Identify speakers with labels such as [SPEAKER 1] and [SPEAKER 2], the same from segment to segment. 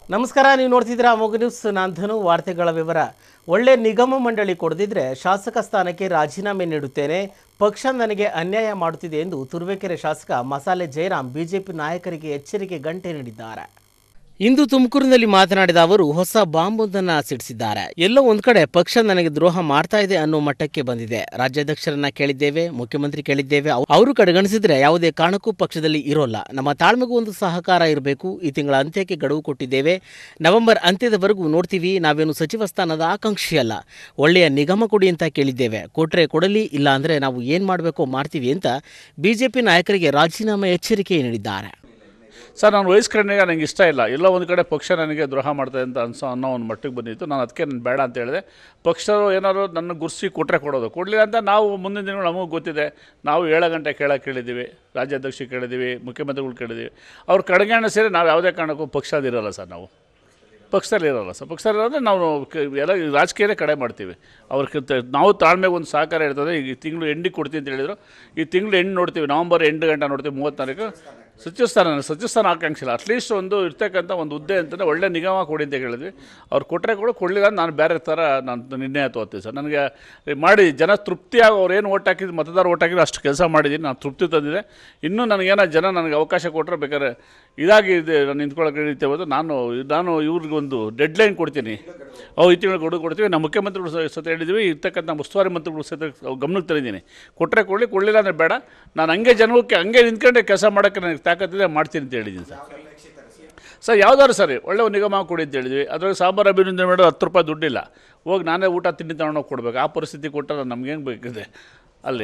[SPEAKER 1] ನಮಸ್ಕಾರ ನೀವು ನೋಡ್ತಿದ್ದೀರಾ ಅಮೋಘ ನ್ಯೂಸ್ ನಾನು ಧನು ವಾರ್ತೆಗಳ ವಿವರ ಒಳ್ಳೆ ನಿಗಮ ಮಂಡಳಿ ಕೊಡದಿದ್ರೆ ಶಾಸಕ ಸ್ಥಾನಕ್ಕೆ ರಾಜೀನಾಮೆ ನೀಡುತ್ತೇನೆ ಪಕ್ಷ ನನಗೆ ಅನ್ಯಾಯ ಮಾಡುತ್ತಿದೆ ಎಂದು ತುರುವೇಕೆರೆ ಶಾಸಕ ಮಸಾಲೆ ಜಯರಾಮ್ ಬಿಜೆಪಿ ನಾಯಕರಿಗೆ ಎಚ್ಚರಿಕೆ ಗಂಟೆ ನೀಡಿದ್ದಾರೆ ಇಂದು ತುಮಕೂರಿನಲ್ಲಿ ಮಾತನಾಡಿದ ಅವರು ಹೊಸ ಬಾಂಬೊಂದನ್ನು ಸಿಡಿಸಿದ್ದಾರೆ ಎಲ್ಲೋ ಒಂದ್ ಕಡೆ ಪಕ್ಷ ನನಗೆ ದ್ರೋಹ ಮಾಡ್ತಾ ಇದೆ ಅನ್ನೋ ಮಟ್ಟಕ್ಕೆ ಬಂದಿದೆ ರಾಜ್ಯಾಧ್ಯಕ್ಷರನ್ನ ಕೇಳಿದ್ದೇವೆ ಮುಖ್ಯಮಂತ್ರಿ ಕೇಳಿದ್ದೇವೆ ಅವ್- ಅವರು ಕಡೆಗಣಿಸಿದ್ರೆ ಯಾವುದೇ ಕಾರಣಕ್ಕೂ ಪಕ್ಷದಲ್ಲಿ ಇರೋಲ್ಲ ನಮ್ಮ ತಾಳ್ಮೆಗೂ ಒಂದು ಸಹಕಾರ ಇರಬೇಕು ಈ ತಿಂಗಳ ಅಂತ್ಯಕ್ಕೆ ಗಡುವು ಕೊಟ್ಟಿದ್ದೇವೆ ನವೆಂಬರ್ ಅಂತ್ಯದವರೆಗೂ ನೋಡ್ತೀವಿ ನಾವೇನು ಸಚಿವ ಸ್ಥಾನದ ಆಕಾಂಕ್ಷಿಯಲ್ಲ ಒಳ್ಳೆಯ ನಿಗಮ ಕೊಡಿ ಅಂತ ಕೇಳಿದ್ದೇವೆ ಕೊಟ್ರೆ ಕೊಡಲಿ ಇಲ್ಲ ಅಂದ್ರೆ ನಾವು ಏನ್ ಮಾಡಬೇಕೋ ಮಾಡ್ತೀವಿ ಅಂತ ಬಿಜೆಪಿ ನಾಯಕರಿಗೆ ರಾಜೀನಾಮೆ ಎಚ್ಚರಿಕೆ ನೀಡಿದ್ದಾರೆ
[SPEAKER 2] ಸರ್ ನಾನು ವಹಿಸ್ಕೊಂಡಾಗ ನನಗೆ ಇಷ್ಟ ಇಲ್ಲ ಎಲ್ಲ ಒಂದು ಕಡೆ ಪಕ್ಷ ನನಗೆ ದ್ರೋಹ ಮಾಡ್ತದೆ ಅಂತ ಅನ್ಸೋ ಅನ್ನೋ ಒಂದು ಮಟ್ಟಿಗೆ ಬಂದಿತ್ತು ನಾನು ಅದಕ್ಕೆ ನಾನು ಬೇಡ ಅಂತ ಹೇಳಿದೆ ಪಕ್ಷರು ಏನಾದ್ರು ನನ್ನ ಗುರ್ಸಿ ಕೊಟ್ಟರೆ ಕೊಡೋದು ಕೊಡಲಿಲ್ಲ ಅಂತ ನಾವು ಮುಂದಿನ ದಿನಗಳು ನಮಗೂ ಗೊತ್ತಿದೆ ನಾವು ಏಳು ಗಂಟೆ ಕೇಳಕ್ಕೆ ಕೇಳಿದ್ದೀವಿ ರಾಜ್ಯಾಧ್ಯಕ್ಷ ಕೇಳಿದ್ದೀವಿ ಮುಖ್ಯಮಂತ್ರಿಗಳು ಕೇಳಿದ್ದೀವಿ ಅವ್ರು ಕಡೆಗಣೆ ಸೇರಿ ನಾವು ಯಾವುದೇ ಕಾರಣಕ್ಕೂ ಪಕ್ಷದಿರಲ್ಲ ಸರ್ ನಾವು ಪಕ್ಷದಲ್ಲಿ ಇರೋಲ್ಲ ಸರ್ ಪಕ್ಷದಲ್ಲಿ ಇರೋದ್ರೆ ನಾವು ಕ- ಎಲ್ಲ ರಾಜಕೀಯನೇ ಕಡೆ ಮಾಡ್ತೀವಿ ಅವ್ರ ನಾವು ತಾಳ್ಮೆಗೆ ಒಂದು ಸಹಕಾರ ಇರ್ತದೆ ಈಗ ಈ ತಿಂಗಳು ಎಂಡಿಗೆ ಕೊಡ್ತೀವಿ ಅಂತ ಹೇಳಿದ್ರು ಈ ತಿಂಗಳು ಎಂಡ್ ನೋಡ್ತೀವಿ ನವಂಬರ್ ಎಂಟು ಗಂಟೆ ನೋಡ್ತೀವಿ ಮೂವತ್ತು ತಾರೀಕು ಸಚಿವ ಸ್ಥಾನ ಸಚಿವ ಸ್ಥಾನ ಆಕಾಂಕ್ಷೆ ಇಲ್ಲ ಅಟ್ಲೀಸ್ಟ್ ಒಂದು ಇರ್ತಕ್ಕಂಥ ಒಂದು ಹುದ್ದೆ ಅಂತಂದರೆ ಒಳ್ಳೆ ನಿಗಮ ಕೊಡಿ ಅಂತ ಹೇಳಿದ್ವಿ ಅವ್ರು ಕೊಟ್ಟರೆ ಕೂಡ ಕೊಡಲಿಲ್ಲ ನಾನು ಬೇರೆ ಥರ ನಾನು ನಿರ್ಣಯ ತಗೋತೀವಿ ಸರ್ ನನಗೆ ಮಾಡಿ ಜನ ತೃಪ್ತಿಯಾಗಿ ಅವ್ರು ಏನು ಓಟ್ ಹಾಕಿದ್ರು ಮತದಾರ ಓಟ್ ಹಾಕಿದ್ರು ಅಷ್ಟು ಕೆಲಸ ಮಾಡಿದ್ದೀನಿ ನಾನು ತೃಪ್ತಿ ತಂದಿದೆ ಇನ್ನೂ ನನಗೇನೋ ಜನ ನನಗೆ ಅವಕಾಶ ಕೊಟ್ಟರೆ ಬೇಕಾದ್ರೆ ಇದಾಗಿ ಇದೆ ನಾನು ನಿಂತ್ಕೊಳ್ಳೋಕೆ ಹಿಡಿತೆ ಹೋದು ನಾನು ನಾನು ಇವ್ರಿಗೊಂದು ಡೆಡ್ಲೈನ್ ಕೊಡ್ತೀನಿ ಅವು ಈ ತಿಂಗಳು ಕೊಡು ಕೊಡ್ತೀವಿ ನಮ್ಮ ಮುಖ್ಯಮಂತ್ರಿಗಳು ಸ- ಸತ ಹೇಳಿದ್ವಿ ಇರ್ತಕ್ಕಂಥ ಉಸ್ತುವಾರಿ ಮಂತ್ರಿಗಳು ಸತ ಅವ್ರ ಗಮನಕ್ಕೆ ತಂದಿದ್ದೀನಿ ಕೊಟ್ಟರೆ ಕೊಡಲಿ ಕೊಡಲಿಲ್ಲ ಅಂದರೆ ಬೇಡ ನಾನು ಹಂಗೆ ಜನಕ್ಕೆ ಹಂಗೆ ನಿಂತ್ಕೊಂಡೆ ಕೆಲಸ ಮಾಡೋಕ್ಕೆ ನನಗೆ ತಾಕತ್ತಿದೆ ಮಾಡ್ತೀನಿ ಅಂತ ಹೇಳಿದ್ದೀನಿ ಸರ್ ಸರ್ ಯಾವ್ದಾದ್ರು ಸರಿ ಒಳ್ಳೆ ಒಂದು ನಿಗಮ ಕೊಡಿ ಅಂತ ಹೇಳಿದ್ವಿ ಅದ್ರಾಗ ಸಾಂಬಾರು ಅಭಿನಂದನೆ ಮಾಡೋ ಹತ್ತು ರೂಪಾಯಿ ದುಡ್ಡಿಲ್ಲ ಹೋಗಿ ನಾನೇ ಊಟ ತಿಂಡಿ ತಗೊಂಡೋಗಿ ಕೊಡ್ಬೇಕು ಆ ಪರಿಸ್ಥಿತಿ ಕೊಟ್ಟರೆ ನಮ್ಗೇನು ಬೇಕಿದೆ ಅಲ್ಲಿ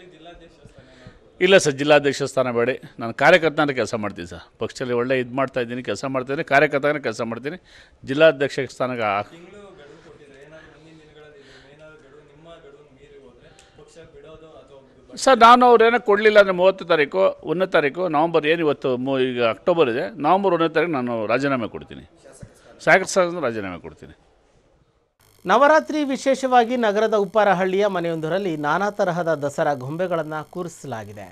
[SPEAKER 2] ಇಲ್ಲ ಸರ್ ಜಿಲ್ಲಾಧ್ಯಕ್ಷ ಸ್ಥಾನ ಬೇಡಿ ನಾನು ಕಾರ್ಯಕರ್ತನ ಕೆಲಸ ಮಾಡ್ತೀನಿ ಸರ್ ಪಕ್ಷದಲ್ಲಿ ಒಳ್ಳೆ ಇದು ಮಾಡ್ತಾ ಇದ್ದೀನಿ ಕೆಲಸ ಮಾಡ್ತಾಯಿದ್ದೀನಿ ಕಾರ್ಯಕರ್ತನೇ ಕೆಲಸ ಮಾಡ್ತೀನಿ ಜಿಲ್ಲಾಧ್ಯಕ್ಷ ಸ್ಥಾನಕ್ಕೆ ಆ- ಸರ್ ನಾನು ಅವ್ರೇನೋ ಕೊಡಲಿಲ್ಲ ಅಂದರೆ ಮೂವತ್ತು ತಾರೀಕು ಒಂದನೇ ತಾರೀಕು ನವಂಬರ್ ಏನು ಇವತ್ತು ಮೂ ಈಗ ಅಕ್ಟೋಬರ್ ಇದೆ ನವಂಬರ್ ಒಂದನೇ ತಾರೀಕು ನಾನು ರಾಜೀನಾಮೆ ಕೊಡ್ತೀನಿ ಸಾಕು ಸರ್ ರಾಜೀನಾಮೆ ಕೊಡ್ತೀನಿ
[SPEAKER 1] ನವರಾತ್ರಿ ವಿಶೇಷವಾಗಿ ನಗರದ ಉಪ್ಪಾರಹಳ್ಳಿಯ ಮನೆಯೊಂದರಲ್ಲಿ ನಾನಾ ತರಹದ ದಸರಾ ಗೊಂಬೆಗಳನ್ನು ಕೂರಿಸಲಾಗಿದೆ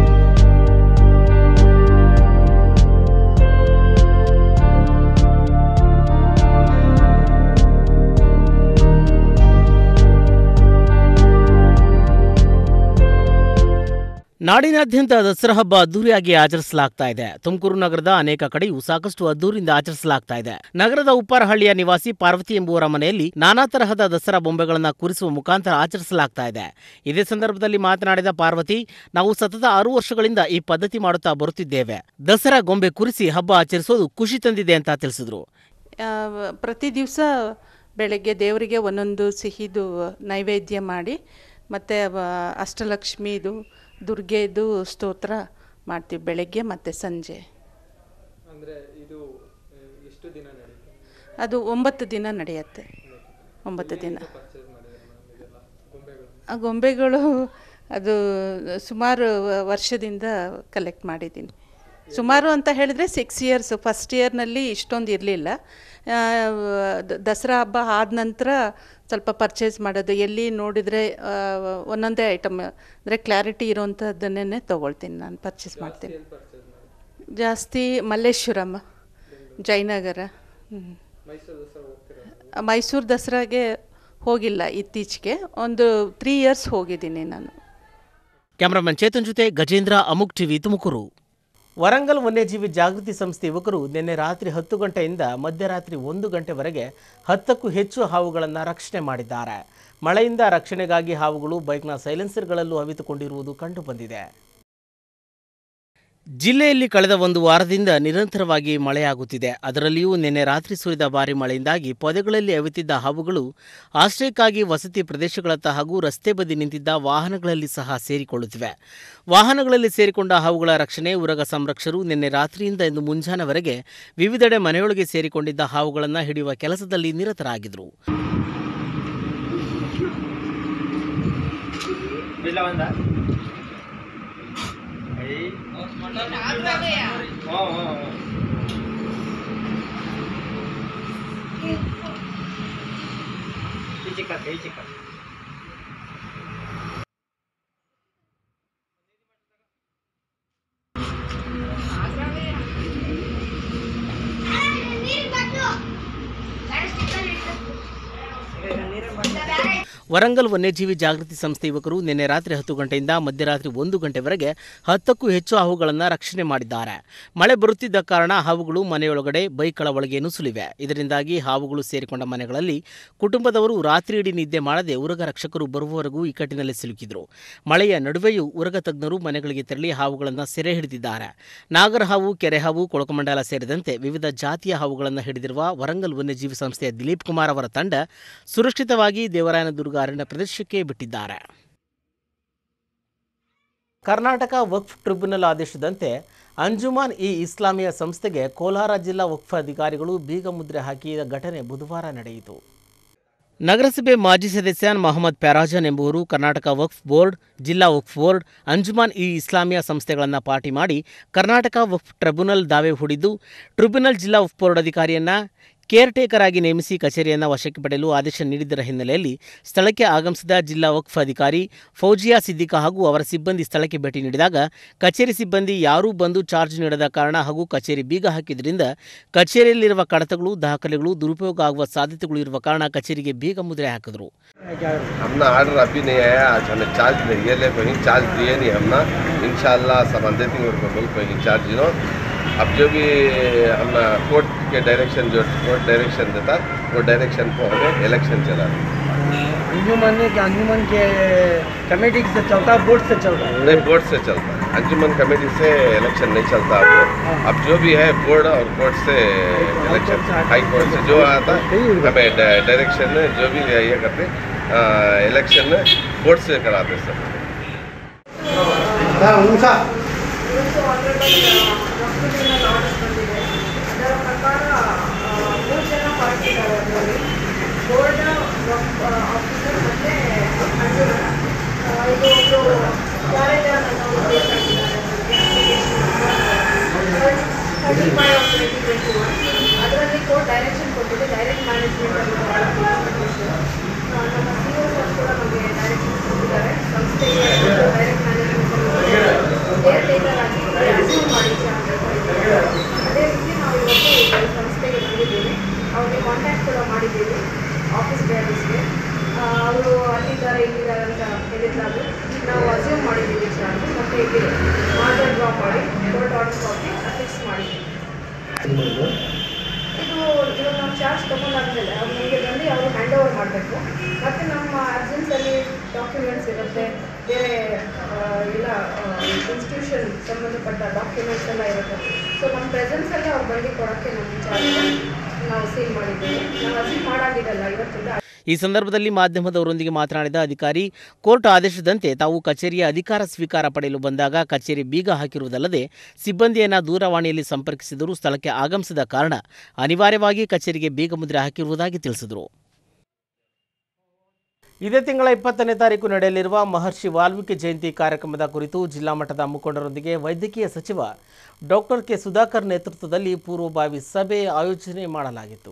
[SPEAKER 1] ನಾಡಿನಾದ್ಯಂತ ದಸರಾ ಹಬ್ಬ ಅದ್ದೂರಿಯಾಗಿ ಆಚರಿಸಲಾಗ್ತಾ ಇದೆ ತುಮಕೂರು ನಗರದ ಅನೇಕ ಕಡೆಯೂ ಸಾಕಷ್ಟು ಅದ್ದೂರಿಯಿಂದ ಆಚರಿಸಲಾಗ್ತಾ ಇದೆ ನಗರದ ಉಪ್ಪಾರಹಳ್ಳಿಯ ನಿವಾಸಿ ಪಾರ್ವತಿ ಎಂಬುವರ ಮನೆಯಲ್ಲಿ ನಾನಾ ತರಹದ ದಸರಾ ಬೊಂಬೆಗಳನ್ನು ಕೂರಿಸುವ ಮುಖಾಂತರ ಆಚರಿಸಲಾಗ್ತಾ ಇದೆ ಇದೇ ಸಂದರ್ಭದಲ್ಲಿ ಮಾತನಾಡಿದ ಪಾರ್ವತಿ ನಾವು ಸತತ ಆರು ವರ್ಷಗಳಿಂದ ಈ ಪದ್ಧತಿ ಮಾಡುತ್ತಾ ಬರುತ್ತಿದ್ದೇವೆ ದಸರಾ ಗೊಂಬೆ ಕೂರಿಸಿ ಹಬ್ಬ ಆಚರಿಸೋದು ಖುಷಿ ತಂದಿದೆ ಅಂತ ತಿಳಿಸಿದ್ರು
[SPEAKER 3] ಆ, ಪ್ರತಿ ದಿವಸ ಬೆಳಗ್ಗೆ ದೇವರಿಗೆ ಒಂದೊಂದು ಸಿಹಿದು ನೈವೇದ್ಯ ಮಾಡಿ ಮತ್ತು ಅಷ್ಟಲಕ್ಷ್ಮಿದು ದುರ್ಗೆದು ಸ್ತೋತ್ರ ಮಾಡ್ತೀವಿ ಬೆಳಗ್ಗೆ ಮತ್ತು ಸಂಜೆ
[SPEAKER 4] ಅಂದರೆ ಇದು ಆ, ಎಷ್ಟು ದಿನ ನಡೀತು
[SPEAKER 3] ಅದು ಒಂಬತ್ತು ದಿನ ನಡೆಯುತ್ತೆ ಒಂಬತ್ತು ದಿನ
[SPEAKER 4] ಪರ್ಚೇಸ್ ಮಾಡಿದ್ರೆ ಮ್ಯಾಮ್ ಇದೆಲ್ಲ ಗೊಂಬೆಗಳು
[SPEAKER 3] ಆ ಗೊಂಬೆಗಳು ಅದು ಸುಮಾರು ವ- ವರ್ಷದಿಂದ ಕಲೆಕ್ಟ್ ಮಾಡಿದ್ದೀನಿ ಸುಮಾರು ಅಂತ ಹೇಳಿದ್ರೆ ಸಿಕ್ಸ್ ಇಯರ್ಸ್ ಫಸ್ಟ್ ಇಯರ್ನಲ್ಲಿ ಇಷ್ಟೊಂದು ಇರಲಿಲ್ಲ ದಸರಾ ಹಬ್ಬ ಆದ ನಂತರ ಸ್ವಲ್ಪ ಪರ್ಚೇಸ್ ಮಾಡೋದು ಎಲ್ಲಿ ನೋಡಿದರೆ ಆ, ಒಂದೊಂದೇ ಐಟಮ್ ಅಂದರೆ ಕ್ಲಾರಿಟಿ ಇರೋವಂಥದ್ದನ್ನೇ ತೊಗೊಳ್ತೀನಿ ನಾನು ಪರ್ಚೇಸ್ ಮಾಡ್ತೀನಿ
[SPEAKER 4] ಎಲ್ಲಿ ಪರ್ಚೇಸ್ ಮಾಡಿ
[SPEAKER 3] ಜಾಸ್ತಿ ಮಲ್ಲೇಶ್ವರಂ ಜಯನಗರ ಹ್ಞೂ
[SPEAKER 4] ಮೈಸೂರು ದಸರಾ ಹೋಗ್ತೀರಾ
[SPEAKER 3] ಮೈಸೂರು ದಸರಾಗೆ ಹೋಗಿಲ್ಲ ಇತ್ತೀಚೆಗೆ ಒಂದು ತ್ರೀ ಇಯರ್ಸ್ ಹೋಗಿದ್ದೀನಿ ನಾನು
[SPEAKER 1] ಕ್ಯಾಮರಾಮನ್ ಚೇತನ್ ಜೊತೆ ಗಜೇಂದ್ರ ಅಮುಕ್ ಟಿವಿ ತುಮಕೂರು ವರಂಗಲ್ ವನ್ಯಜೀವಿ ಜಾಗೃತಿ ಸಂಸ್ಥೆ ಯುವಕರು ನಿನ್ನೆ ರಾತ್ರಿ ಹತ್ತು ಗಂಟೆಯಿಂದ ಮಧ್ಯರಾತ್ರಿ ಒಂದು ಗಂಟೆವರೆಗೆ ಹತ್ತಕ್ಕೂ ಹೆಚ್ಚು ಹಾವುಗಳನ್ನು ರಕ್ಷಣೆ ಮಾಡಿದ್ದಾರೆ ಮಳೆಯಿಂದ ರಕ್ಷಣೆಗಾಗಿ ಹಾವುಗಳು ಬೈಕ್ನ ಸೈಲೆನ್ಸರ್ಗಳಲ್ಲೂ ಅವಿತುಕೊಂಡಿರುವುದು ಕಂಡುಬಂದಿದೆ ಜಿಲ್ಲೆಯಲ್ಲಿ ಕಳೆದ ಒಂದು ವಾರದಿಂದ ನಿರಂತರವಾಗಿ ಮಳೆಯಾಗುತ್ತಿದೆ ಅದರಲ್ಲಿಯೂ ನಿನ್ನೆ ರಾತ್ರಿ ಸುರಿದ ಭಾರಿ ಮಳೆಯಿಂದಾಗಿ ಪೊದೆಗಳಲ್ಲಿ ಅವಿತಿದ್ದ ಹಾವುಗಳು ಆಶ್ರಯಕ್ಕಾಗಿ ವಸತಿ ಪ್ರದೇಶಗಳತ್ತ ಹಾಗೂ ರಸ್ತೆ ಬದಿ ನಿಂತಿದ್ದ ವಾಹನಗಳಲ್ಲಿ ಸಹ ಸೇರಿಕೊಳ್ಳುತ್ತಿವೆ ವಾಹನಗಳಲ್ಲಿ ಸೇರಿಕೊಂಡ ಹಾವುಗಳ ರಕ್ಷಣೆ ಉರಗ ಸಂರಕ್ಷರು ನಿನ್ನೆ ರಾತ್ರಿಯಿಂದ ಇಂದು ಮುಂಜಾನೆವರೆಗೆ ವಿವಿಧೆಡೆ ಮನೆಯೊಳಗೆ ಸೇರಿಕೊಂಡಿದ್ದ ಹಾವುಗಳನ್ನು ಹಿಡಿಯುವ ಕೆಲಸದಲ್ಲಿ ನಿರತರಾಗಿದ್ದರು
[SPEAKER 5] ನೀರು
[SPEAKER 1] ವರಂಗಲ್ ವನ್ಯಜೀವಿ ಜಾಗೃತಿ ಸಂಸ್ಥೆ ಯುವಕರು ನಿನ್ನೆ ರಾತ್ರಿ ಹತ್ತು ಗಂಟೆಯಿಂದ ಮಧ್ಯರಾತ್ರಿ ಒಂದು ಗಂಟೆವರೆಗೆ ಹತ್ತಕ್ಕೂ ಹೆಚ್ಚು ಹಾವುಗಳನ್ನು ರಕ್ಷಣೆ ಮಾಡಿದ್ದಾರೆ ಮಳೆ ಬರುತ್ತಿದ್ದ ಕಾರಣ ಹಾವುಗಳು ಮನೆಯೊಳಗಡೆ ಬೈಕ್ಗಳ ಒಳಗೆ ನುಸುಳಿವೆ ಇದರಿಂದಾಗಿ ಹಾವುಗಳು ಸೇರಿಕೊಂಡ ಮನೆಗಳಲ್ಲಿ ಕುಟುಂಬದವರು ರಾತ್ರಿ ಇಡೀ ನಿದ್ದೆ ಮಾಡದೆ ಉರಗ ರಕ್ಷಕರು ಬರುವವರೆಗೂ ಇಕ್ಕಟ್ಟಿನಲ್ಲಿ ಸಿಲುಕಿದ್ರು ಮಳೆಯ ನಡುವೆಯೂ ಉರಗ ತಜ್ಞರು ಮನೆಗಳಿಗೆ ತೆರಳಿ ಹಾವುಗಳನ್ನು ಸೆರೆ ಹಿಡಿದಿದ್ದಾರೆ ನಾಗರ ಹಾವು ಕೆರೆ ಹಾವು ಕೊಳಕಮಂಡಲ ಸೇರಿದಂತೆ ವಿವಿಧ ಜಾತಿಯ ಹಾವುಗಳನ್ನು ಹಿಡಿದಿರುವ ವರಂಗಲ್ ವನ್ಯಜೀವಿ ಸಂಸ್ಥೆಯ ದಿಲೀಪ್ ಕುಮಾರ್ ಅವರ ತಂಡ ಸುರಕ್ಷಿತವಾಗಿ ದೇವರಾಯನದುರ್ಗ ಅರಣ್ಯ ಪ್ರದೇಶಕ್ಕೆ ಬಿಟ್ಟಿದ್ದಾರೆ ಕರ್ನಾಟಕ ವಕ್ಫ್ ಟ್ರಿಬ್ಯುನಲ್ ಆದೇಶದಂತೆ ಅಂಜುಮಾನ್ ಇ ಇಸ್ಲಾಮಿಯಾ ಸಂಸ್ಥೆಗೆ ಕೋಲಾರ ಜಿಲ್ಲಾ ವಕ್ಫ್ ಅಧಿಕಾರಿಗಳು ಬೀಗ ಮುದ್ರೆ ಹಾಕಿದ ಘಟನೆ ಬುಧವಾರ ನಡೆಯಿತು ನಗರಸಭೆ ಮಾಜಿ ಸದಸ್ಯ ಮೊಹಮ್ಮದ್ ಪ್ಯಾರಾಜನ್ ಎಂಬುವರು ಕರ್ನಾಟಕ ವಕ್ಫ್ ಬೋರ್ಡ್ ಜಿಲ್ಲಾ ವಕ್ಫ್ ಬೋರ್ಡ್ ಅಂಜುಮಾನ್ ಇ ಇಸ್ಲಾಮಿಯಾ ಸಂಸ್ಥೆಗಳನ್ನು ಪಾರ್ಟಿ ಮಾಡಿ ಕರ್ನಾಟಕ ವಕ್ಫ್ ಟ್ರಿಬ್ಯುನಲ್ ದಾವೆ ಹೂಡಿದ್ದು ಟ್ರಿಬ್ಯುನಲ್ ಜಿಲ್ಲಾ ವಕ್ಫ್ ಬೋರ್ಡ್ ಅಧಿಕಾರಿಯನ್ನ ಕೇರ್ ಟೇಕರ್ ಆಗಿ ನೇಮಿಸಿ ಕಚೇರಿಯನ್ನು ವಶಕ್ಕೆ ಪಡೆಯಲು ಆದೇಶ ನೀಡಿದ್ದರ ಹಿನ್ನೆಲೆಯಲ್ಲಿ ಸ್ಥಳಕ್ಕೆ ಆಗಮಿಸಿದ ಜಿಲ್ಲಾ ವಕ್ಫ್ ಅಧಿಕಾರಿ ಫೌಜಿಯಾ ಸಿದ್ದಿಕಾ ಹಾಗೂ ಅವರ ಸಿಬ್ಬಂದಿ ಸ್ಥಳಕ್ಕೆ ಭೇಟಿ ನೀಡಿದಾಗ ಕಚೇರಿ ಸಿಬ್ಬಂದಿ ಯಾರೂ ಬಂದು ಚಾರ್ಜ್ ನೀಡದ ಕಾರಣ ಹಾಗೂ ಕಚೇರಿ ಬೀಗ ಹಾಕಿದ್ರಿಂದ ಕಚೇರಿಯಲ್ಲಿರುವ ಕಡತಗಳು ದಾಖಲೆಗಳು ದುರುಪಯೋಗ ಆಗುವ ಸಾಧ್ಯತೆಗಳು ಇರುವ ಕಾರಣ ಕಚೇರಿಗೆ ಬೀಗ ಮುದ್ರೆ ಹಾಕಿದರು
[SPEAKER 5] हमने ऑर्डर अभी नहीं आया आज हमें चार्ज नहीं ये ले कहीं चार्ज दिए नहीं हमने इंशाल्लाह सब दे देंगे उनको बोल कहीं चार्ज नो अब जो भी हम कोर्ट के डायरेक्शन जो कोर्ट डायरेक्शन देता वो डायरेक्शन को हमें इलेक्शन चला
[SPEAKER 6] अंजुमन के अंजुमन के कमेटी से चलता है बोर्ड से चलता है
[SPEAKER 5] नहीं बोर्ड से चलता है अंजुमन कमेटी से इलेक्शन नहीं चलता अब अब जो भी है बोर्ड और कोर्ट से इलेक्शन हाई कोर्ट से जो आता हमें डायरेक्शन जो भी ये करते इलेक्शन बोर्ड से कराते सब
[SPEAKER 7] ಇವತ್ತು ಆಲ್ರೆಡಿ ಡಾಕ್ಟರ್ನ ಆರ್ಡರ್ ಬಂದಿದೆ ಅದರ ಪ್ರಕಾರ ಆ, ಮೂರು ಜನ ಪಾರ್ಟಿ ಇದ್ದಾರೆ ಅದರಲ್ಲಿ ಬೋರ್ಡ್ ಆಫೀಸರ್ ಮತ್ತು ಅಂಜುಮನ್ ಆ, ಇದು ಒಂದು ಗ್ಯಾರೇಜ್ ಅನ್ನೋ ಉದ್ದೇಶ thirty five of twenty twenty one ಅದರಲ್ಲಿ ಕೋರ್ಟ್ ಡೈರೆಕ್ಷನ್ ಕೊಟ್ಟಿದೆ ಡೈರೆಕ್ಟ್ ಮ್ಯಾನೇಜ್ಮೆಂಟ್ ಅನ್ನೋ ನಮ್ಮ ಸಿ ಒ ಸರ್ ಕೂಡ ನಮಗೆ ಡೈರೆಕ್ಷನ್ ಕೊಟ್ಟಿದ್ದಾರೆ ಸಂಸ್ಥೆಗೆ ಡೈರೆಕ್ಟ್ ಮ್ಯಾನೇಜ್ಮೆಂಟ್ ಕೇರ್ ಟೇಕರ್ ಆಗಿ ಅಸ್ಯೂಮ್ ಮಾಡಿ ಅದೇ ರೀತಿ ನಾವು ಇವತ್ತು ಈ ಸಂಸ್ಥೆಗೆ ಬಂದಿದ್ದೀವಿ ಅವ್ರಿಗೆ ಕಾಂಟ್ಯಾಕ್ಟ್ ಕೂಡ ಮಾಡಿದ್ದೀವಿ ಆಫೀಸ್ ಬೇರರ್ಸ್ಗೆ ಅವರು ಅಲ್ಲಿದ್ದಾರೆ ಇಲ್ಲಿದ್ದಾರೆ ಅಂತ ಹೇಳಿದ್ದಾರೆ ನಾವು ಅಸ್ಯೂಮ್ ಮಾಡಿದ್ದೀವಿ ಚಾರ್ಜ್ ಮತ್ತು ಇಲ್ಲಿ ಆರ್ಡರ್ ಡ್ರಾ ಮಾಡಿ ಕೋರ್ಟ್ ಆರ್ಡರ್ ಕಾಪಿ ಫಿಕ್ಸ್ ಮಾಡಿದ್ದೀವಿ ಇದು ಇವಾಗ ನಾವು ಚಾರ್ಜ್ ತೊಗೊಂಡಾದ್ಮೇಲೆ ಅವ್ರು ನಮಗೆ ಬಂದು ಅವರು ಹ್ಯಾಂಡ್ ಓವರ್ ಮಾಡಬೇಕು ಮತ್ತು ನಮ್ಮ ಅಬ್ಸೆನ್ಸಲ್ಲಿ ಡಾಕ್ಯುಮೆಂಟ್ಸ್ ಇರುತ್ತೆ ಬೇರೆ ಆ, ಎಲ್ಲ ಇನ್ಸ್ಟಿಟ್ಯೂಷನ್ ಸಂಬಂಧಪಟ್ಟ ಡಾಕ್ಯುಮೆಂಟ್ಸ್ ಎಲ್ಲ ಇರುತ್ತೆ ಸೊ ನಮ್ಮ ಪ್ರೆಸೆನ್ಸಲ್ಲೇ ಅವ್ರು ಬಂದು ಕೊಡೋಕ್ಕೆ ನಮ್ಮ ಚಾರ್ಜ್ ನಾವು ಸೀಲ್ ಮಾಡಿದ್ದೀವಿ ನಾವು ಅಸೀಲ್ ಮಾಡಾಗಿರಲ್ಲ ಇವತ್ತಿಂದ
[SPEAKER 1] ಈ ಸಂದರ್ಭದಲ್ಲಿ ಮಾಧ್ಯಮದವರೊಂದಿಗೆ ಮಾತನಾಡಿದ ಅಧಿಕಾರಿ ಕೋರ್ಟ್ ಆದೇಶದಂತೆ ತಾವು ಕಚೇರಿಯ ಅಧಿಕಾರ ಸ್ವೀಕಾರ ಪಡೆಯಲು ಬಂದಾಗ ಕಚೇರಿ ಬೀಗ ಹಾಕಿರುವುದಲ್ಲದೆ ಸಿಬ್ಬಂದಿಯನ್ನು ದೂರವಾಣಿಯಲ್ಲಿ ಸಂಪರ್ಕಿಸಿದರೂ ಸ್ಥಳಕ್ಕೆ ಆಗಮಿಸಿದ ಕಾರಣ ಅನಿವಾರ್ಯವಾಗಿ ಕಚೇರಿಗೆ ಬೀಗ ಮುದ್ರೆ ಹಾಕಿರುವುದಾಗಿ ತಿಳಿಸಿದರು ಇದೇ ತಿಂಗಳ ಇಪ್ಪತ್ತನೇ ತಾರೀಕು ನಡೆಯಲಿರುವ ಮಹರ್ಷಿ ವಾಲ್ಮೀಕಿ ಜಯಂತಿ ಕಾರ್ಯಕ್ರಮದ ಕುರಿತು ಜಿಲ್ಲಾ ಮಟ್ಟದ ಮುಖಂಡರೊಂದಿಗೆ ವೈದ್ಯಕೀಯ ಸಚಿವ ಡಾಕ್ಟರ್ ಕೆ ಸುಧಾಕರ್ ನೇತೃತ್ವದಲ್ಲಿ ಪೂರ್ವಭಾವಿ ಸಭೆ ಆಯೋಜನೆ ಮಾಡಲಾಗಿತ್ತು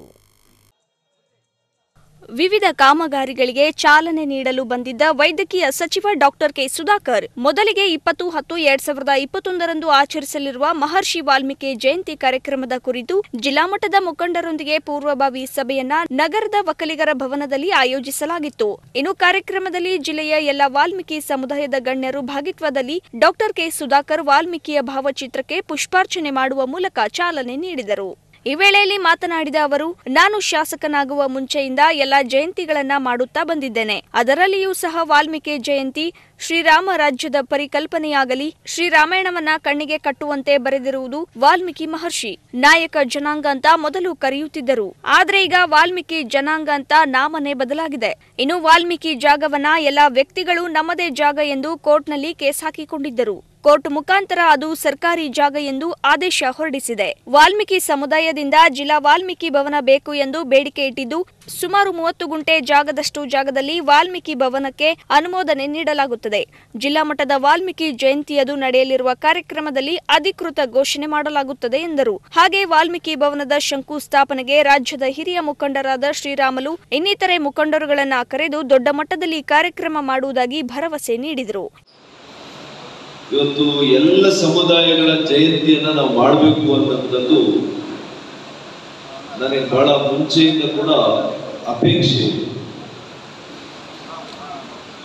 [SPEAKER 8] ವಿವಿಧ ಕಾಮಗಾರಿಗಳಿಗೆ ಚಾಲನೆ ನೀಡಲು ಬಂದಿದ್ದ ವೈದ್ಯಕೀಯ ಸಚಿವ ಡಾಕ್ಟರ್ ಕೆ ಸುಧಾಕರ್ ಮೊದಲಿಗೆ ಇಪ್ಪತ್ತು ಹತ್ತು ಎರಡ್ ಸಾವಿರದ ಇಪ್ಪತ್ತೊಂದರಂದು ಆಚರಿಸಲಿರುವ ಮಹರ್ಷಿ ವಾಲ್ಮೀಕಿ ಜಯಂತಿ ಕಾರ್ಯಕ್ರಮದ ಕುರಿತು ಜಿಲ್ಲಾ ಮಟ್ಟದ ಮುಖಂಡರೊಂದಿಗೆ ಪೂರ್ವಭಾವಿ ಸಭೆಯನ್ನ ನಗರದ ಒಕ್ಕಲಿಗರ ಭವನದಲ್ಲಿ ಆಯೋಜಿಸಲಾಗಿತ್ತು ಇನ್ನು ಕಾರ್ಯಕ್ರಮದಲ್ಲಿ ಜಿಲ್ಲೆಯ ಎಲ್ಲ ವಾಲ್ಮೀಕಿ ಸಮುದಾಯದ ಗಣ್ಯರು ಭಾಗಿತ್ವದಲ್ಲಿ ಡಾಕ್ಟರ್ ಕೆ ಸುಧಾಕರ್ ವಾಲ್ಮೀಕಿಯ ಭಾವಚಿತ್ರಕ್ಕೆ ಪುಷ್ಪಾರ್ಚನೆ ಮಾಡುವ ಮೂಲಕ ಚಾಲನೆ ನೀಡಿದರು ಈ ವೇಳೆಯಲ್ಲಿ ಮಾತನಾಡಿದ ಅವರು ನಾನು ಶಾಸಕನಾಗುವ ಮುಂಚೆಯಿಂದ ಎಲ್ಲ ಜಯಂತಿಗಳನ್ನ ಮಾಡುತ್ತಾ ಬಂದಿದ್ದೇನೆ ಅದರಲ್ಲಿಯೂ ಸಹ ವಾಲ್ಮೀಕಿ ಜಯಂತಿ ಶ್ರೀರಾಮ ರಾಜ್ಯದ ಪರಿಕಲ್ಪನೆಯಾಗಲಿ ಶ್ರೀರಾಮಾಯಣವನ್ನ ಕಣ್ಣಿಗೆ ಕಟ್ಟುವಂತೆ ಬರೆದಿರುವುದು ವಾಲ್ಮೀಕಿ ಮಹರ್ಷಿ ನಾಯಕ ಜನಾಂಗ ಅಂತ ಮೊದಲು ಕರೆಯುತ್ತಿದ್ದರು ಆದ್ರೆ ಈಗ ವಾಲ್ಮೀಕಿ ಜನಾಂಗ ಅಂತ ನಾಮನೇ ಬದಲಾಗಿದೆ ಇನ್ನು ವಾಲ್ಮೀಕಿ ಜಾಗವನ್ನ ಎಲ್ಲ ವ್ಯಕ್ತಿಗಳು ನಮ್ಮದೇ ಜಾಗ ಎಂದು ಕೋರ್ಟ್ನಲ್ಲಿ ಕೇಸ್ ಹಾಕಿಕೊಂಡಿದ್ದರು ಕೋರ್ಟ್ ಮುಖಾಂತರ ಅದು ಸರ್ಕಾರಿ ಜಾಗ ಎಂದು ಆದೇಶ ಹೊರಡಿಸಿದೆ ವಾಲ್ಮೀಕಿ ಸಮುದಾಯದಿಂದ ಜಿಲ್ಲಾ ವಾಲ್ಮೀಕಿ ಭವನ ಬೇಕು ಎಂದು ಬೇಡಿಕೆ ಇಟ್ಟಿದ್ದು ಸುಮಾರು ಮೂವತ್ತು ಗುಂಟೆ ಜಾಗದಷ್ಟು ಜಾಗದಲ್ಲಿ ವಾಲ್ಮೀಕಿ ಭವನಕ್ಕೆ ಅನುಮೋದನೆ ನೀಡಲಾಗುತ್ತದೆ ಜಿಲ್ಲಾ ಮಟ್ಟದ ವಾಲ್ಮೀಕಿ ಜಯಂತಿಯದು ನಡೆಯಲಿರುವ ಕಾರ್ಯಕ್ರಮದಲ್ಲಿ ಅಧಿಕೃತ ಘೋಷಣೆ ಮಾಡಲಾಗುತ್ತದೆ ಎಂದರು ಹಾಗೆ ವಾಲ್ಮೀಕಿ ಭವನದ ಶಂಕುಸ್ಥಾಪನೆಗೆ ರಾಜ್ಯದ ಹಿರಿಯ ಮುಖಂಡರಾದ ಶ್ರೀರಾಮಲು ಇನ್ನಿತರೆ ಮುಖಂಡರುಗಳನ್ನ ಕರೆದು ದೊಡ್ಡ ಮಟ್ಟದಲ್ಲಿ ಕಾರ್ಯಕ್ರಮ ಮಾಡುವುದಾಗಿ ಭರವಸೆ ನೀಡಿದರು
[SPEAKER 9] ಇವತ್ತು ಎಲ್ಲ ಸಮುದಾಯಗಳ ಜಯಂತಿಯನ್ನ ನಾವು ಮಾಡಬೇಕು ಅನ್ನೋಂಥದ್ದು ನನಗೆ ಬಹಳ ಮುಂಚೆಯಿಂದ ಕೂಡ ಅಪೇಕ್ಷೆ ಇದೆ.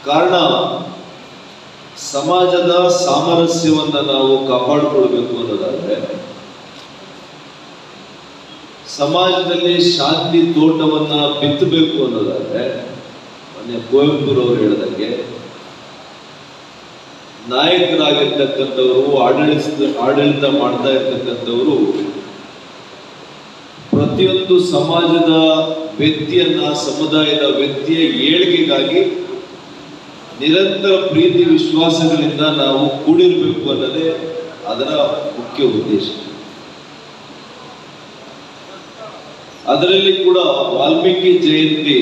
[SPEAKER 9] ಕಾರಣ ಸಮಾಜದ ಸಾಮರಸ್ಯವನ್ನ ನಾವು ಕಾಪಾಡಿಕೊಳ್ಬೇಕು ಅನ್ನೋದಾದ್ರೆ ಸಮಾಜದಲ್ಲಿ ಶಾಂತಿ ತೋಟವನ್ನ ಬಿತ್ತಬೇಕು ಅನ್ನೋದಾದ್ರೆ ಮೊನ್ನೆ ಕುವೆಂಪುರವರು ಹೇಳಿದಂಗೆ ನಾಯಕರಾಗಿರ್ತಕ್ಕಂಥವರು ಆಡಳಿತ ಆಡಳಿತ ಮಾಡ್ತಾ ಇರ್ತಕ್ಕಂಥವರು ಪ್ರತಿಯೊಂದು ಸಮಾಜದ ವ್ಯಕ್ತಿಯನ್ನ ಸಮುದಾಯದ ವ್ಯಕ್ತಿಯ ಏಳಿಗೆಗಾಗಿ ನಿರಂತರ ಪ್ರೀತಿ ವಿಶ್ವಾಸಗಳಿಂದ ನಾವು ಕೂಡಿರಬೇಕು ಅನ್ನೋದೇ ಅದರ ಮುಖ್ಯ ಉದ್ದೇಶ ಅದರಲ್ಲಿ ಕೂಡ ವಾಲ್ಮೀಕಿ ಜಯಂತಿ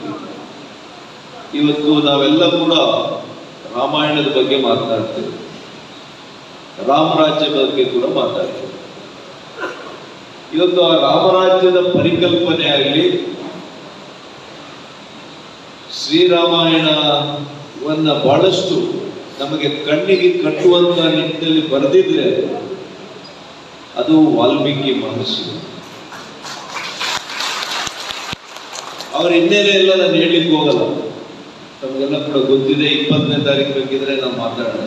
[SPEAKER 9] ಇವತ್ತು ನಾವೆಲ್ಲ ಕೂಡ ರಾಮಾಯಣದ ಬಗ್ಗೆ ಮಾತನಾಡ್ತೇವೆ ರಾಮರಾಜ್ಯ ಬಗ್ಗೆ ಕೂಡ ಮಾತಾಡ್ತೇವೆ ಇವತ್ತು ಆ ರಾಮರಾಜ್ಯದ ಪರಿಕಲ್ಪನೆ ಆಗಲಿ ಶ್ರೀರಾಮಾಯಣವನ್ನ ಬಹಳಷ್ಟು ನಮಗೆ ಕಣ್ಣಿಗೆ ಕಟ್ಟುವಂತ ನಿಟ್ಟಿನಲ್ಲಿ ಬರೆದಿದ್ರೆ ಅದು ವಾಲ್ಮೀಕಿ ಮಹರ್ಷಿ ಅವ್ರ ಹಿನ್ನೆಲೆ ಎಲ್ಲ ನಾನು ಹೇಳಲಿಕ್ಕೆ ಹೋಗಲ್ಲ ನಮಗೆಲ್ಲ ಕೂಡ ಗೊತ್ತಿದೆ ಇಪ್ಪತ್ತನೇ ತಾರೀಕು ಬೇಕಿದ್ರೆ ನಾವು ಮಾತಾಡೋಣ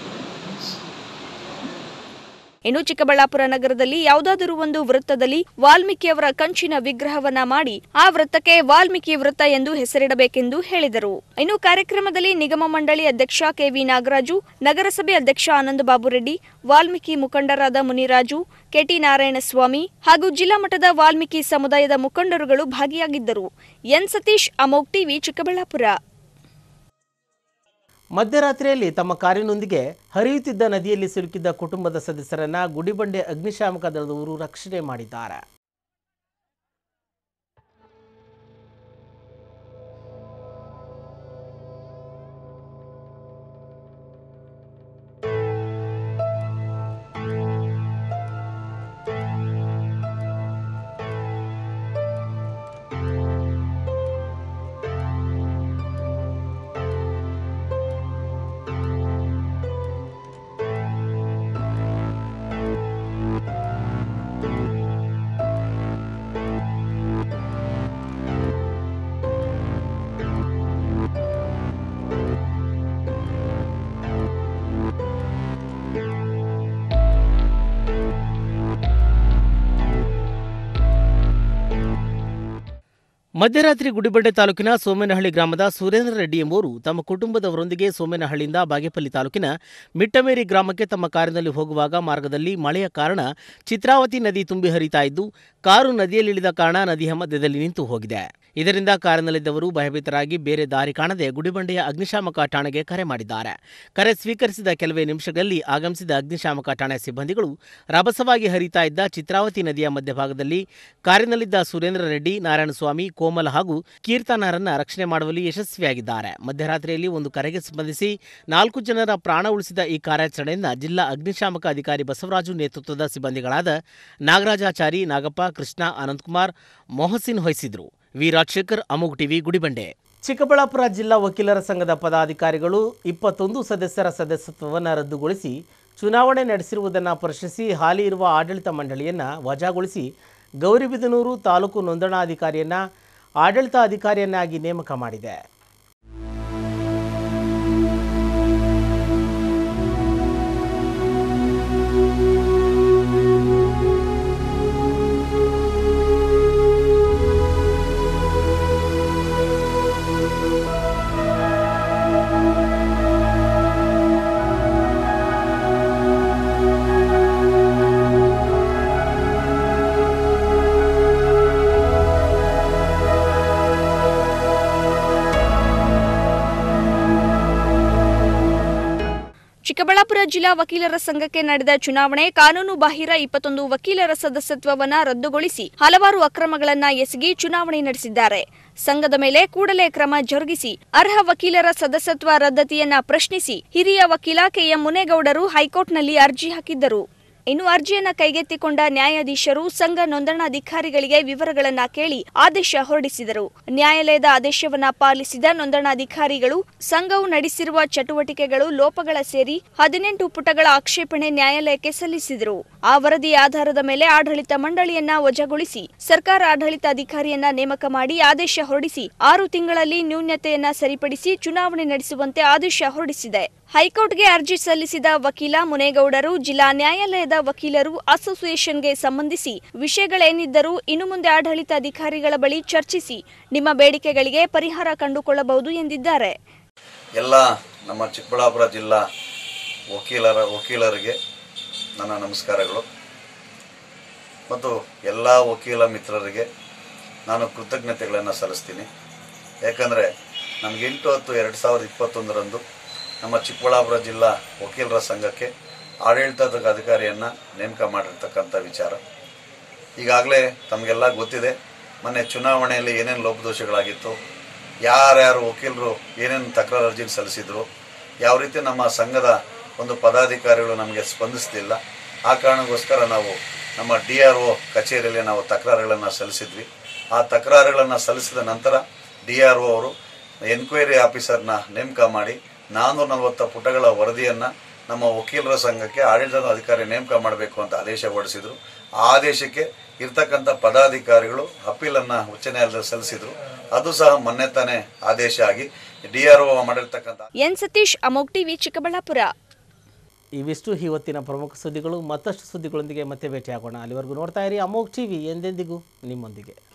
[SPEAKER 8] ಇನ್ನು ಚಿಕ್ಕಬಳ್ಳಾಪುರ ನಗರದಲ್ಲಿ ಯಾವುದಾದರೂ ಒಂದು ವೃತ್ತದಲ್ಲಿ ವಾಲ್ಮೀಕಿಯವರ ಕಂಚಿನ ವಿಗ್ರಹವನ್ನ ಮಾಡಿ ಆ ವೃತ್ತಕ್ಕೆ ವಾಲ್ಮೀಕಿ ವೃತ್ತ ಎಂದು ಹೆಸರಿಡಬೇಕೆಂದು ಹೇಳಿದರು ಇನ್ನು ಕಾರ್ಯಕ್ರಮದಲ್ಲಿ ನಿಗಮ ಮಂಡಳಿ ಅಧ್ಯಕ್ಷ ಕೆವಿ ನಾಗರಾಜು ನಗರಸಭೆ ಅಧ್ಯಕ್ಷ ಆನಂದ ಬಾಬು ರೆಡ್ಡಿ ವಾಲ್ಮೀಕಿ ಮುಖಂಡರಾದ ಮುನಿರಾಜು ಕೆಟಿ ನಾರಾಯಣಸ್ವಾಮಿ ಹಾಗೂ ಜಿಲ್ಲಾ ಮಟ್ಟದ ವಾಲ್ಮೀಕಿ ಸಮುದಾಯದ ಮುಖಂಡರುಗಳು ಭಾಗಿಯಾಗಿದ್ದರು ಎನ್ ಸತೀಶ್ ಅಮೋಕ್ ಟಿವಿ ಚಿಕ್ಕಬಳ್ಳಾಪುರ
[SPEAKER 1] ಮಧ್ಯರಾತ್ರಿಯಲ್ಲಿ ತಮ್ಮ ಕಾರಿನೊಂದಿಗೆ ಹರಿಯುತ್ತಿದ್ದ ನದಿಯಲ್ಲಿ ಸಿಲುಕಿದ್ದ ಕುಟುಂಬದ ಸದಸ್ಯರನ್ನ ಗುಡಿಬಂಡೆ ಅಗ್ನಿಶಾಮಕ ದಳದವರು ರಕ್ಷಣೆ ಮಾಡಿದ್ದಾರೆ ಮಧ್ಯರಾತ್ರಿ ಗುಡಿಬಂಡೆ ತಾಲೂಕಿನ ಸೋಮೇನಹಳ್ಳಿ ಗ್ರಾಮದ ಸುರೇಂದ್ರ ರೆಡ್ಡಿ ಎಂಬುವರು ತಮ್ಮ ಕುಟುಂಬದವರೊಂದಿಗೆ ಸೋಮೇನಹಳ್ಳಿಯಿಂದ ಬಾಗೇಪಲ್ಲಿ ತಾಲೂಕಿನ ಮಿಟ್ಟಮೇರಿ ಗ್ರಾಮಕ್ಕೆ ತಮ್ಮ ಕಾರಿನಲ್ಲಿ ಹೋಗುವಾಗ ಮಾರ್ಗದಲ್ಲಿ ಮಳೆಯ ಕಾರಣ ಚಿತ್ರಾವತಿ ನದಿ ತುಂಬಿ ಹರಿತಾ ಇದ್ದು ಕಾರು ನದಿಯಲ್ಲಿಳಿದ ಕಾರಣ ನದಿಯ ಮಧ್ಯದಲ್ಲಿ ನಿಂತು ಹೋಗಿದೆ ಇದರಿಂದ ಕಾರಿನಲ್ಲಿದ್ದವರು ಭಯಭೀತರಾಗಿ ಬೇರೆ ದಾರಿ ಕಾಣದೆ ಗುಡಿಬಂಡೆಯ ಅಗ್ನಿಶಾಮಕ ಠಾಣೆಗೆ ಕರೆ ಮಾಡಿದ್ದಾರೆ ಕರೆ ಸ್ವೀಕರಿಸಿದ ಕೆಲವೇ ನಿಮಿಷಗಳಲ್ಲಿ ಆಗಮಿಸಿದ ಅಗ್ನಿಶಾಮಕ ಠಾಣೆ ಸಿಬ್ಬಂದಿಗಳು ರಭಸವಾಗಿ ಹರಿತಾ ಇದ್ದ ಚಿತ್ರಾವತಿ ನದಿಯ ಮಧ್ಯಭಾಗದಲ್ಲಿ ಕಾರಿನಲ್ಲಿದ್ದ ಸುರೇಂದ್ರ ರೆಡ್ಡಿ ನಾರಾಯಣಸ್ವಾಮಿ ಕೋಮಲ್ ಹಾಗೂ ಕೀರ್ತನಾರನ್ನ ರಕ್ಷಣೆ ಮಾಡುವಲ್ಲಿ ಯಶಸ್ವಿಯಾಗಿದ್ದಾರೆ ಮಧ್ಯರಾತ್ರಿಯಲ್ಲಿ ಒಂದು ಕರೆಗೆ ಸ್ಪಂದಿಸಿ ನಾಲ್ಕು ಜನರ ಪ್ರಾಣ ಉಳಿಸಿದ ಈ ಕಾರ್ಯಾಚರಣೆಯಿಂದ ಜಿಲ್ಲಾ ಅಗ್ನಿಶಾಮಕ ಅಧಿಕಾರಿ ಬಸವರಾಜು ನೇತೃತ್ವದ ಸಿಬ್ಬಂದಿಗಳಾದ ನಾಗರಾಜಾಚಾರಿ ನಾಗಪ್ಪ ಕೃಷ್ಣ ಅನಂತಕುಮಾರ್ ಮೊಹಸಿನ್ ವಹಿಸಿದ್ರು ವಿ ರಾಜಶೇಖರ್ ಅಮೋಗ್ ಟಿವಿ ಗುಡಿಬಂಡೆ ಚಿಕ್ಕಬಳ್ಳಾಪುರ ಜಿಲ್ಲಾ ವಕೀಲರ ಸಂಘದ ಪದಾಧಿಕಾರಿಗಳು ಇಪ್ಪತ್ತೊಂದು ಸದಸ್ಯರ ಸದಸ್ಯತ್ವವನ್ನು ರದ್ದುಗೊಳಿಸಿ ಚುನಾವಣೆ ನಡೆಸಿರುವುದನ್ನು ಪ್ರಶ್ನಿಸಿ ಹಾಲಿ ಇರುವ ಆಡಳಿತ ಮಂಡಳಿಯನ್ನು ವಜಾಗೊಳಿಸಿ ಗೌರಿಬಿದನೂರು ತಾಲೂಕು ನೋಂದಣಾಧಿಕಾರಿಯನ್ನು ಆಡಳಿತಾಧಿಕಾರಿಯನ್ನಾಗಿ ನೇಮಕ ಮಾಡಿದೆ
[SPEAKER 8] ಚಿಕ್ಕಬಳ್ಳಾಪುರ ಜಿಲ್ಲಾ ವಕೀಲರ ಸಂಘಕ್ಕೆ ನಡೆದ ಚುನಾವಣೆ ಕಾನೂನು ಬಾಹಿರ ಇಪ್ಪತ್ತೊಂದು ವಕೀಲರ ಸದಸ್ಯತ್ವವನ್ನ ರದ್ದುಗೊಳಿಸಿ ಹಲವಾರು ಅಕ್ರಮಗಳನ್ನ ಎಸಗಿ ಚುನಾವಣೆ ನಡೆಸಿದ್ದಾರೆ ಸಂಘದ ಮೇಲೆ ಕೂಡಲೇ ಕ್ರಮ ಜರುಗಿಸಿ ಅರ್ಹ ವಕೀಲರ ಸದಸ್ಯತ್ವ ರದ್ದತಿಯನ್ನ ಪ್ರಶ್ನಿಸಿ ಹಿರಿಯ ವಕೀಲ ಕೆಎಂ ಮುನೇಗೌಡರು ಹೈಕೋರ್ಟ್ನಲ್ಲಿ ಅರ್ಜಿ ಹಾಕಿದ್ದರು ಇನ್ನು ಅರ್ಜಿಯನ್ನ ಕೈಗೆತ್ತಿಕೊಂಡ ನ್ಯಾಯಾಧೀಶರು ಸಂಘ ನೋಂದಣಾಧಿಕಾರಿಗಳಿಗೆ ವಿವರಗಳನ್ನ ಕೇಳಿ ಆದೇಶ ಹೊರಡಿಸಿದರು ನ್ಯಾಯಾಲಯದ ಆದೇಶವನ್ನ ಪಾಲಿಸಿದ ನೋಂದಣಾಧಿಕಾರಿಗಳು ಸಂಘವು ನಡೆಸಿರುವ ಚಟುವಟಿಕೆಗಳು ಲೋಪಗಳ ಸೇರಿ ಹದಿನೆಂಟು ಪುಟಗಳ ಆಕ್ಷೇಪಣೆ ನ್ಯಾಯಾಲಯಕ್ಕೆ ಸಲ್ಲಿಸಿದರು ಆ ವರದಿಯ ಆಧಾರದ ಮೇಲೆ ಆಡಳಿತ ಮಂಡಳಿಯನ್ನ ವಜಾಗೊಳಿಸಿ ಸರ್ಕಾರ ಆಡಳಿತಾಧಿಕಾರಿಯನ್ನ ನೇಮಕ ಮಾಡಿ ಆದೇಶ ಹೊರಡಿಸಿ ಆರು ತಿಂಗಳಲ್ಲಿ ನ್ಯೂನ್ಯತೆಯನ್ನ ಸರಿಪಡಿಸಿ ಚುನಾವಣೆ ನಡೆಸುವಂತೆ ಆದೇಶ ಹೊರಡಿಸಿದೆ ಹೈಕೋರ್ಟ್ಗೆ ಅರ್ಜಿ ಸಲ್ಲಿಸಿದ ವಕೀಲ ಮುನೇಗೌಡರು ಜಿಲ್ಲಾ ನ್ಯಾಯಾಲಯದ ವಕೀಲರು ಅಸೋಸಿಯೇಷನ್ಗೆ ಸಂಬಂಧಿಸಿ ವಿಷಯಗಳೇನಿದ್ದರೂ ಇನ್ನು ಮುಂದೆ ಆಡಳಿತಾಧಿಕಾರಿಗಳ ಬಳಿ ಚರ್ಚಿಸಿ ನಿಮ್ಮ ಬೇಡಿಕೆಗಳಿಗೆ ಪರಿಹಾರ ಕಂಡುಕೊಳ್ಳಬಹುದು ಎಂದಿದ್ದಾರೆ
[SPEAKER 10] ಎಲ್ಲ ನಮ್ಮ ಚಿಕ್ಕಬಳ್ಳಾಪುರ ಜಿಲ್ಲಾ ವಕೀಲರ ವಕೀಲರಿಗೆ ನನ್ನ ನಮಸ್ಕಾರಗಳು ಮತ್ತು ಎಲ್ಲ ವಕೀಲ ಮಿತ್ರರಿಗೆ ನಾನು ಕೃತಜ್ಞತೆಗಳನ್ನು ಸಲ್ಲಿಸ್ತೀನಿ ಯಾಕಂದರೆ ನಮಗೆ ಎಂಟು ಹತ್ತು ಎರಡು ಸಾವಿರದ ಇಪ್ಪತ್ತೊಂದರಂದು ನಮ್ಮ ಚಿಕ್ಕಬಳ್ಳಾಪುರ ಜಿಲ್ಲಾ ವಕೀಲರ ಸಂಘಕ್ಕೆ ಆಡಳಿತದ ಅಧಿಕಾರಿಯನ್ನು ನೇಮಕ ಮಾಡಿರ್ತಕ್ಕಂಥ ವಿಚಾರ ಈಗಾಗಲೇ ತಮಗೆಲ್ಲ ಗೊತ್ತಿದೆ ಮೊನ್ನೆ ಚುನಾವಣೆಯಲ್ಲಿ ಏನೇನು ಲೋಪದೋಷಗಳಾಗಿತ್ತು ಯಾರ್ಯಾರು ವಕೀಲರು ಏನೇನು ತಕರಾರು ಅರ್ಜಿ ಸಲ್ಲಿಸಿದ್ರು ಯಾವ ರೀತಿ ನಮ್ಮ ಸಂಘದ ಒಂದು ಪದಾಧಿಕಾರಿಗಳು ನಮಗೆ ಸ್ಪಂದಿಸಲಿಲ್ಲ ಆ ಕಾರಣಕ್ಕೋಸ್ಕರ ನಾವು ನಮ್ಮ ಡಿ ಆರ್ ಒ ಕಚೇರಿಯಲ್ಲಿ ನಾವು ತಕರಾರುಗಳನ್ನು ಸಲ್ಲಿಸಿದ್ವಿ ಆ ತಕರಾರುಗಳನ್ನು ಸಲ್ಲಿಸಿದ ನಂತರ ಡಿ ಆರ್ ಒ ಅವರು ಎನ್ಕ್ವೈರಿ ಆಫೀಸರ್ನ ನೇಮಕ ಮಾಡಿ ನಾನ್ನೂರ ನಲವತ್ತ ಪುಟಗಳ ವರದಿಯನ್ನು ನಮ್ಮ ವಕೀಲರ ಸಂಘಕ್ಕೆ ಆಡಳಿತದ ಅಧಿಕಾರಿ ನೇಮಕ ಮಾಡಬೇಕು ಅಂತ ಆದೇಶ ಹೊರಡಿಸಿದ್ರು ಆ ಆದೇಶಕ್ಕೆ ಇರ್ತಕ್ಕಂಥ ಪದಾಧಿಕಾರಿಗಳು ಅಪೀಲನ್ನು ಉಚ್ಚ ನ್ಯಾಯಾಲಯದಲ್ಲಿ ಸಲ್ಲಿಸಿದ್ರು ಅದು ಸಹ ಮೊನ್ನೆ ತಾನೇ ಆದೇಶ ಆಗಿ ಡಿ ಆರ್ ಒ ಮಾಡಿರ್ತಕ್ಕಂಥ
[SPEAKER 8] ಎನ್ ಸತೀಶ್ ಅಮೋಕ್ ಟಿವಿ ಚಿಕ್ಕಬಳ್ಳಾಪುರ
[SPEAKER 1] ಇವಿಷ್ಟು ಇವತ್ತಿನ ಪ್ರಮುಖ ಸುದ್ದಿಗಳು ಮತ್ತಷ್ಟು ಸುದ್ದಿಗಳೊಂದಿಗೆ ಮತ್ತೆ ಭೇಟಿಯಾಗೋಣ ಅಲ್ಲಿವರೆಗೂ ನೋಡ್ತಾ ಇರಿ ಅಮೋಕ್ ಟಿವಿ ಎಂದೆಂದಿಗೂ ನಿಮ್ಮೊಂದಿಗೆ